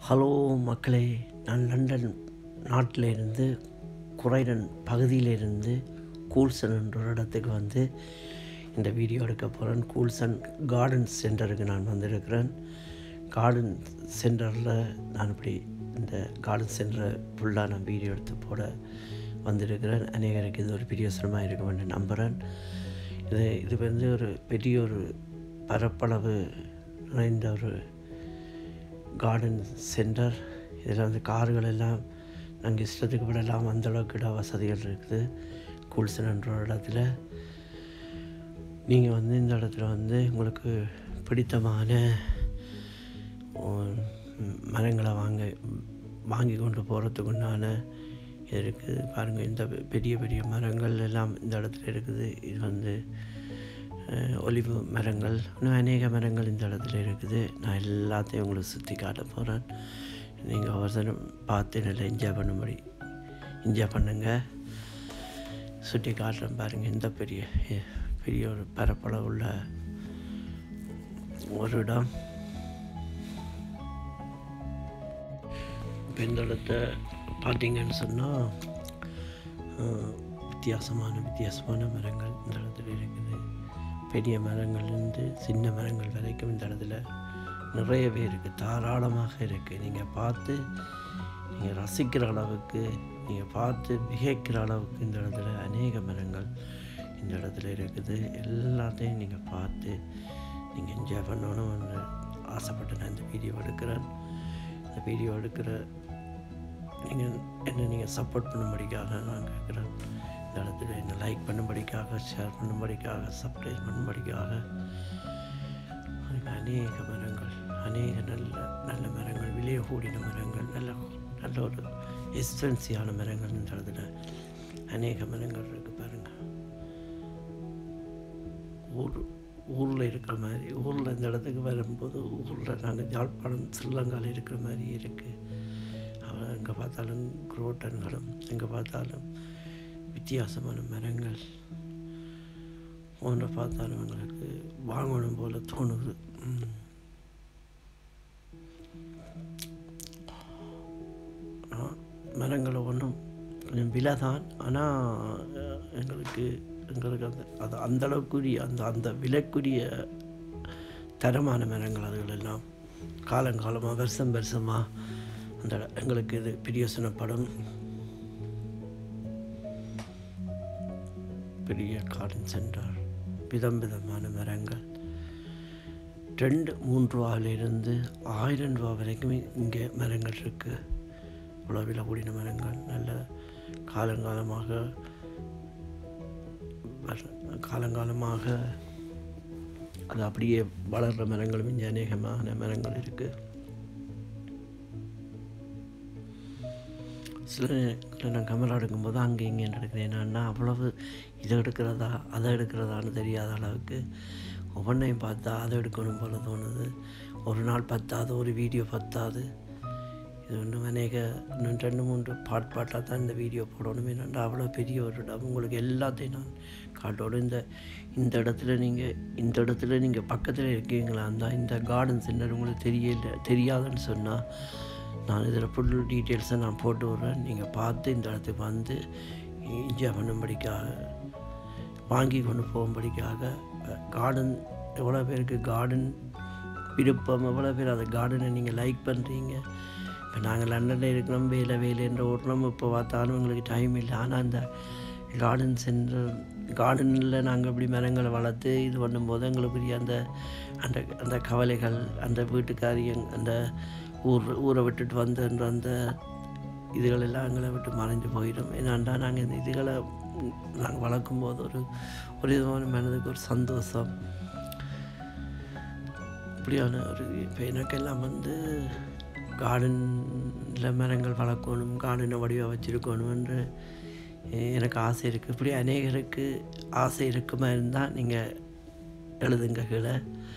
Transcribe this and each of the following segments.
Hello மக்களே நான் London நாட்டிலிருந்து குரைடன் பகுதியிலிருந்து கூல்சன் என்ற ஒரு இடத்துக்கு வந்து இந்த வீடியோ எடுக்க போகிறேன் கூல்சன் கார்டன் சென்டருக்கு நான் வந்திருக்கிறேன் கார்டன் சென்டரில் நான் இப்படி இந்த கார்டன் சென்டரை ஃபுல்லாக நான் வீடியோ எடுத்து போட வந்திருக்கிறேன் அநேகருக்கு இது ஒரு பிரியோசனமாக இருக்கும் என்று நம்புகிறேன் இது இது வந்து ஒரு பெரிய ஒரு பரப்பளவு நிறைந்த ஒரு கார்டன் சென்டர் இதில் வந்து கார்கள் எல்லாம் நாங்கள் இஷ்டத்துக்கு விடலாம் அந்த அளவுக்கு இட வசதிகள் இருக்குது கூல்சன்ன்ற ஒரு இடத்துல நீங்கள் வந்து இந்த இடத்துல வந்து உங்களுக்கு பிடித்தமான உம், மரங்களை வாங்க வாங்கி கொண்டு போகிறதுக்கு உண்டான இது இருக்குது பாருங்கள் இந்த பெ- பெரிய பெரிய மரங்கள் எல்லாம் இந்த இடத்துல இருக்குது இது வந்து அஹ், ஒலிவு மரங்கள் இன்னும் அநேக மரங்கள் இந்த இடத்துல இருக்குது நான் எல்லாத்தையும் உங்களுக்கு சுற்றி காட்ட போகிறேன் நீங்கள் ஒவ்வொருத்தரும் பார்த்து நல்லா என்ஜாய் பண்ணும்படி என்ஜாய் பண்ணுங்க சுற்றி காட்டுறேன் பாருங்கள் இந்த பெரிய எ- பெரிய ஒரு பரப்பளவு உள்ள ஒரு இடம் இப்போ இந்த இடத்த பார்த்தீங்கன்னு சொன்னால் வித்தியாசமான வித்தியாசமான மரங்கள் இந்த இடத்துல இருக்குது பெரிய மரங்கள்லேருந்து சின்ன மரங்கள் வரைக்கும் இந்த இடத்துல நிறையவே இருக்குது தாராளமாக இருக்குது நீங்கள் பார்த்து நீங்கள் ரசிக்கிற அளவுக்கு நீங்கள் பார்த்து மிகைக்கிற அளவுக்கு இந்த இடத்துல அநேக மரங்கள் இந்த இடத்துல இருக்குது எல்லாத்தையும் நீங்கள் பார்த்து நீங்கள் என்ஜாய் பண்ணணும்னு ஆசைப்பட்டு நான் இந்த வீடியோ எடுக்கிறேன் இந்த வீடியோ எடுக்கிற நீங்கள் என்ன நீங்கள் சப்போர்ட் பண்ணும்படிக்காக நான் கேட்குறேன் இந்த இடத்துல என்னை லைக் பண்ணும்படிக்காக ஷேர் பண்ணும்படிக்காக சப்ஸ்கிரைப் பண்ணும்படிக்காக அதுக்கு அநேக மரங்கள் அநேக நல்ல நல்ல மரங்கள் விலைய கூடின மரங்கள் நல்ல நல்ல ஒரு எக்ஸ்பென்சிவான மரங்கள் இந்த இடத்துல அநேக மரங்கள் இருக்குது பாருங்கள் ஊர் ஊரில் இருக்கிற மாதிரி ஊரில் இந்த இடத்துக்கு வரும்போது ஊரில் நாங்கள் யாழ்ப்பாணம் ஸ்ரீலங்காவில் இருக்கிற மாதிரி இருக்குது அவன் எங்கே பார்த்தாலும் குரோட்டன்களும் எங்கே பார்த்தாலும் வித்தியாசமான மரங்கள் ஒன்றை பார்த்தாலும் எங்களுக்கு வாங்கணும் போல தோணுது ம். ஆ, மரங்கள் ஒன்றும் கொஞ்சம் விலை தான் ஆனால் எங்களுக்கு எங்களுக்கு அந்த அது அந்த அளவுக்குரிய அந்த அந்த விலைக்குரிய தரமான மரங்கள் அதுகள் எல்லாம் காலங்காலமாக வருஷம் வருஷமாக அந்த எங்களுக்கு இது பிரியோசனப்படும் பெரிய கார்டன் சென்டர் விதம் விதமான மரங்கள் ரெண்டு மூன்று ரூபாயிலிருந்து ஆயிரம் ரூபா வரைக்கும் இங்கே மரங்கள் இருக்குது இவ்வளோ விலை கூடின மரங்கள் நல்ல காலங்காலமாக வர- காலங்காலமாக அது அப்படியே வளர்கிற மரங்களும் இங்கே அநேகமான மரங்கள் இருக்குது சில நேரத்தில் நான் கேமரா எடுக்கும்போது அங்கே இங்கே எடுக்கிறேன் என்னன்னா அவ்வளவு இதை எடுக்கிறதா அதை எடுக்கிறதான்னு தெரியாத அளவுக்கு ஒவ்வொன்றையும் பார்த்தா அதை எடுக்கணும் போல தோணுது ஒரு நாள் பத்தாது ஒரு வீடியோ பத்தாது இது இன்னும் அநேக இன்னும் ரெண்டு மூன்று பாட் பாட்டாக தான் இந்த வீடியோ போடணும் என்னென்னா அவ்வளோ பெரிய ஒரு இடம் உங்களுக்கு எல்லாத்தையும் நான் காட்டோடு இந்த இந்த இடத்துல நீங்கள் இந்த இடத்துல நீங்கள் பக்கத்தில் இருக்கீங்களா இருந்தால் இந்த கார்டன் சென்டர் உங்களுக்கு தெரியல தெரியாதுன்னு சொன்னால் நான் இதில் ஃபுல் டீட்டெயில்ஸை நான் போட்டு விட்றேன் நீங்கள் பார்த்து இந்த இடத்துக்கு வந்து என்ஜாய் பண்ணும்படிக்காக வாங்கி கொண்டு போகும்படிக்காக கார்டன் எவ்வளோ பேருக்கு கார்டன் விருப்பம் எவ்வளோ பேர் அந்த கார்டனை நீங்கள் லைக் பண்ணுறீங்க இப்போ நாங்கள் லண்டனில் இருக்கிறோம் வேலை வேலைன்ற ஓட்டுறோம் இப்போ பார்த்தாலும் எங்களுக்கு டைம் இல்லை ஆனால் அந்த கார்டன் சென்டர் கார்டனில் நாங்கள் இப்படி மரங்களை வளர்த்து இது பண்ணும்போது எங்களுக்கு பெரிய அந்த அந்த அந்த கவலைகள் அந்த வீட்டுக்காரியங் அந்த ஊர் ஊரை விட்டுட்டு வந்தன்ற அந்த இதுகள் எல்லாம் எங்களை விட்டு மறைஞ்சு போயிடும் ஏன்னாண்டா நாங்கள் இந்த இதுகளை நாங்கள் வளர்க்கும் போது ஒரு ஒரு விதமான மனதுக்கு ஒரு சந்தோஷம் இப்படியான ஒரு இப்போ எனக்கெல்லாம் வந்து கார்டனில் மரங்கள் வளர்க்கணும் கார்டனை வடிவாக வச்சுருக்கணுமென்று எனக்கு ஆசை இருக்குது இப்படி அநேகருக்கு ஆசை இருக்குமா இருந்தால் நீங்கள் எழுதுங்க கீழே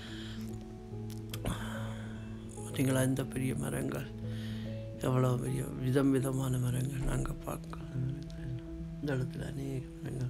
பார்த்தீங்களா இந்த பெரிய மரங்கள் எவ்வளோ பெரிய விதம் விதமான மரங்கள் நாங்கள் பார்க்கலாம் இந்த இடத்துல அநேக மரங்கள்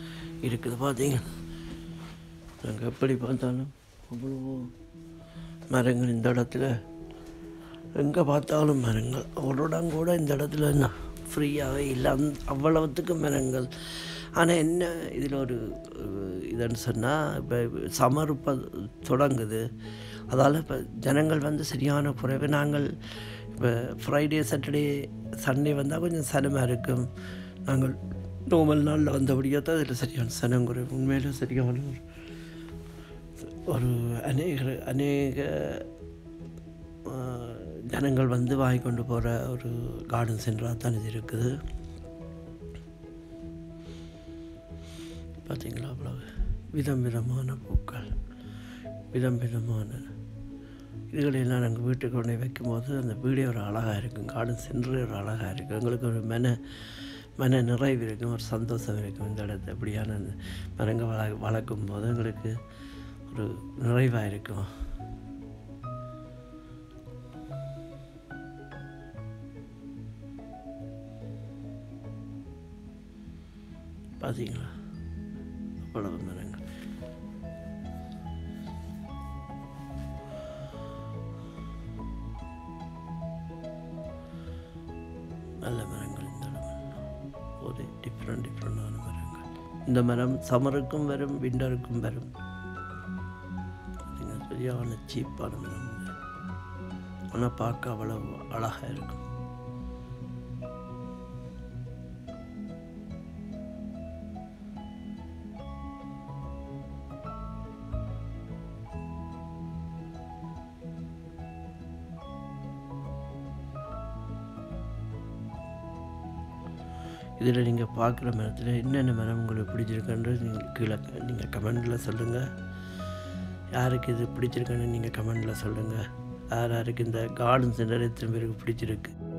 இருக்குது பார்த்தீங்கன்னா நாங்கள் எப்படி பார்த்தாலும் அவ்வளோ மரங்கள் இந்த இடத்துல எங்கே பார்த்தாலும் மரங்கள் ஒரு இடம் கூட இந்த இடத்துல என்ன ஃப்ரீயாகவே இல்லை அந் அவ்வளவுத்துக்கு மரங்கள் ஆனால் என்ன இதில் ஒரு அஹ், இதுன்னு சொன்னால் இப்போ சம்மர் இப்போ தொடங்குது அதால் இப்போ ஜனங்கள் வந்து சரியான குறைவு நாங்கள் இப்போ ஃப்ரைடே சாட்டர்டே சண்டே வந்தால் கொஞ்சம் சனமாக இருக்கும் நாங்கள் நார்மல் நாளில் வந்தபடியாக தான் அதில் சரியான சனம் குறைவு உண்மையிலே சரியான ஒரு ஒரு அநேக அநேக ஆஹ், ஜனங்கள் வந்து வாங்கி கொண்டு போகிற ஒரு கார்டன் சென்டராக தான் இது இருக்குது பார்த்தீங்களா அவ்வளவு விதம் விதமான பூக்கள் விதம் விதமான இதுகளெல்லாம் நாங்கள் வீட்டுக்கு கொண்டு போய் வைக்கும்போது அந்த வீடே ஒரு அழகாக இருக்கும் கார்டன் சென்டரே ஒரு அழகாக இருக்கும் எங்களுக்கு ஒரு மன மன நிறைவு இருக்கும் ஒரு சந்தோஷம் இருக்கும் இந்த இடத்த இப்படியான அந்த மரங்கள் வள வளர்க்கும் போது எங்களுக்கு ஒரு நிறைவாக இருக்கும் பார்த்தீங்களா அவ்வளவு மரங்கள் நல்ல மரங்கள் இந்த இடம் ஒரு டிஃப்ரெண்ட் டிஃப்ரெண்டான மரங்கள் இந்த மரம் சம்மருக்கும் வரும் விண்டருக்கும் வரும் பார்த்தீங்கன்னா சரியான சீப்பான மரம் இது ஆனால் பார்க்க அவ்வளவு அழகாக இருக்கும் இதில் நீங்கள் பார்க்குற மரத்தில் என்னென்ன மரம் உங்களுக்கு பிடிச்சிருக்குன்றது நீங்கள் கீழே நீங்கள் கமெண்டில் சொல்லுங்கள் யாருக்கு இது பிடிச்சிருக்குன்னு நீங்கள் கமெண்டில் சொல்லுங்கள் யார் யாருக்கு இந்த கார்டன் சென்டர் எத்தனை பேருக்கு பிடிச்சிருக்கு